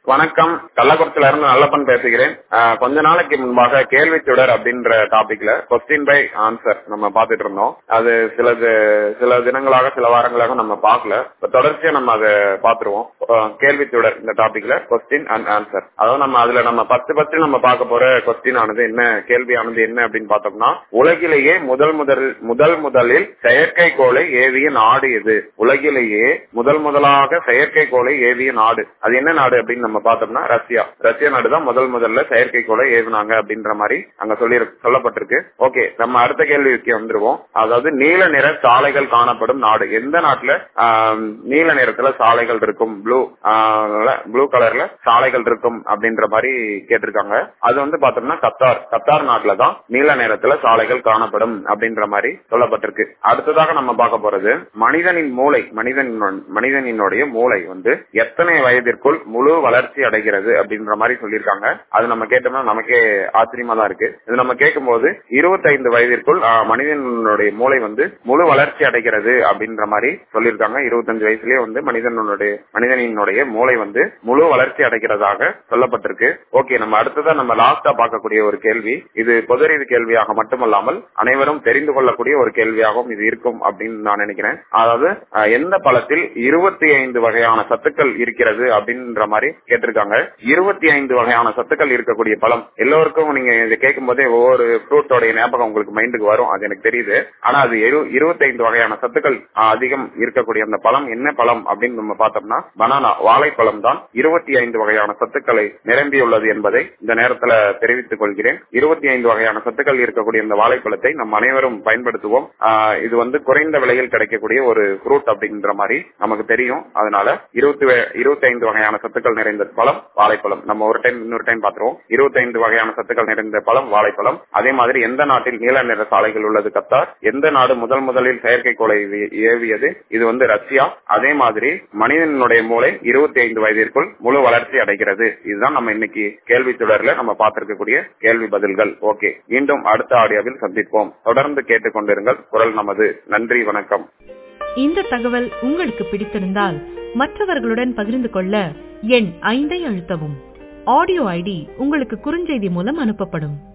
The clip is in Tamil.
வணக்கம் கள்ளக்குறிச்சியில இருந்து நல்லப்பன் பேசுகிறேன் ஆஹ் கொஞ்ச நாளைக்கு முன்பாக கேள்வி தொடர் அப்படின்ற டாபிக்ல கொஸ்டின் பை ஆன்சர் நம்ம பாத்துட்டு இருந்தோம் அது சில தி- சில தினங்களாக சில வாரங்களாக நம்ம பார்க்கல இப்ப தொடர்ச்சியா நம்ம அதை பாத்துருவோம் ஆஹ் கேள்வி தொடர் இந்த டாபிக்ல கொஸ்டின் அண்ட் ஆன்சர் அதாவது நம்ம அதுல நம்ம பத்து பத்து நம்ம பார்க்க போற கொஸ்டின் ஆனது என்ன கேள்வியானது என்ன அப்படின்னு பார்த்தோம்னா உலகிலேயே முதல் முதல் முதல் முதலில் செயற்கைக்கோளை ஏவிய நாடு எது உலகிலேயே முதல் முதலாக செயற்கைக்கோளை ஏவிய நாடு அது என்ன நாடு அப்படின்னு நம்ம பார்த்தோம்னா ரஷ்யா ரஷ்யா நாடு தான் முதல் முதல்ல செயற்கைக்கோளை ஏவினாங்க அப்படின்ற மாதிரி அங்க சொல்லி சொல்லப்பட்டிருக்கு ஓகே நம்ம அடுத்த கேள்விக்கு வந்துருவோம் அதாவது நீல நிற சாலைகள் காணப்படும் நாடு எந்த நாட்டுல ஆம், நீல நிறத்துல சாலைகள் இருக்கும் ப்ளூ ப்ளூ கலர்ல சாலைகள் இருக்கும் அப்படின்ற மாதிரி கேட்டிருக்காங்க அது வந்து பார்த்தோம்னா கத்தார் கத்தார் நாட்டுல தான் நீல நிறத்துல சாலைகள் காணப்படும் அப்படின்ற மாதிரி சொல்லப்பட்டிருக்கு அடுத்ததாக நம்ம பார்க்க போறது மனிதனின் மூளை மனிதன் மனிதனினுடைய மூளை வந்து எத்தனை வயதிற்குள் முழு வளர்ச்சி அடைகிறது அப்படின்ற மாதிரி சொல்லியிருக்காங்க அது நம்ம கேட்டோம்னா நமக்கே ஆச்சரியமா தான் இருக்கு இது நம்ம கேட்கும்போது இருபத்தைந்து வயதிற்குள் ஆஹ், மனிதனுடைய மூளை வந்து முழு வளர்ச்சி அடைகிறது அப்படின்ற மாதிரி சொல்லியிருக்காங்க இருபத்தஞ்சு வயசுலயே வந்து மனிதனுடைய மனிதனினுடைய மூளை வந்து முழு வளர்ச்சி அடைகிறதாக சொல்லப்பட்டிருக்கு ஓகே நம்ம அடுத்ததா நம்ம லாஸ்டா பார்க்கக்கூடிய ஒரு கேள்வி இது பொதுறிவு கேள்வியாக மட்டுமல்லாமல் அனைவரும் தெரிந்து கொள்ளக்கூடிய ஒரு கேள்வியாகவும் இது இருக்கும் அப்படின்னு நான் நினைக்கிறேன் அதாவது அஹ், எந்த பழத்தில் இருபத்தி ஐந்து வகையான சத்துக்கள் இருக்கிறது அப்படின்ற மாதிரி கேட்டிருக்காங்க இருபத்தி ஐந்து வகையான சத்துக்கள் இருக்கக்கூடிய பழம் எல்லோருக்கும் நீங்க இதை கேட்கும் போதே ஒவ்வொரு ஃப்ரூட்டோடைய ஞாபகம் உங்களுக்கு மைண்டுக்கு வரும் அது எனக்கு தெரியுது ஆனா அது இருபத்தி ஐந்து வகையான சத்துக்கள் அஹ், அதிகம் இருக்கக்கூடிய அந்த பழம் என்ன பழம் அப்படின்னு நம்ம பார்த்தோம்னா பனானா வாழைப்பழம் தான் இருபத்தி ஐந்து வகையான சத்துக்களை நிரம்பியுள்ளது என்பதை இந்த நேரத்துல தெரிவித்துக் கொள்கிறேன் இருபத்தி ஐந்து வகையான சத்துக்கள் இருக்கக்கூடிய இந்த வாழைப்பழத்தை நம் அனைவரும் பயன்படுத்துவோம் ஆஹ் இது வந்து குறைந்த விலையில் கிடைக்கக்கூடிய ஒரு ஃப்ரூட் அப்படின்ற மாதிரி நமக்கு தெரியும் அதனால இருபத்தி இருபத்தி ஐந்து வகையான சத்துக்கள் நிறைந்த பழம் வாழைப்பழம் நம்ம ஒரு டைம் இன்னொரு டைம் பார்த்துருவோம் இருபத்தி ஐந்து வகையான சத்துக்கள் நிறைந்த பழம் வாழைப்பழம் அதே மாதிரி எந்த நாட்டில் நீல நிற சாலைகள் உள்ளது கத்தார் எந்த நாடு முதல் முதலில் செயற்கைக்கோளை ஏவி- ஏவியது இது வந்து ரஷ்யா அதே மாதிரி மனிதனுடைய மூளை இருபத்தி ஐந்து வயதிற்குள் முழு வளர்ச்சி அடைகிறது இதுதான் நம்ம இன்னைக்கு கேள்வி தொடர்ல நம்ம பார்த்திருக்கக்கூடிய கேள்வி பதில்கள் ஓகே மீண்டும் அடுத்த ஆடியோவில் சந்திப்போம் தொடர்ந்து கேட்டுக்கொண்டிருங்கள் குரல் நமது நன்றி வணக்கம் இந்த தகவல் உங்களுக்கு பிடித்திருந்தால் மற்றவர்களுடன் பகிர்ந்து கொள்ள எண் ஐந்தை அழுத்தவும் ஆடியோ ஐடி உங்களுக்கு குறுஞ்செய்தி மூலம் அனுப்பப்படும்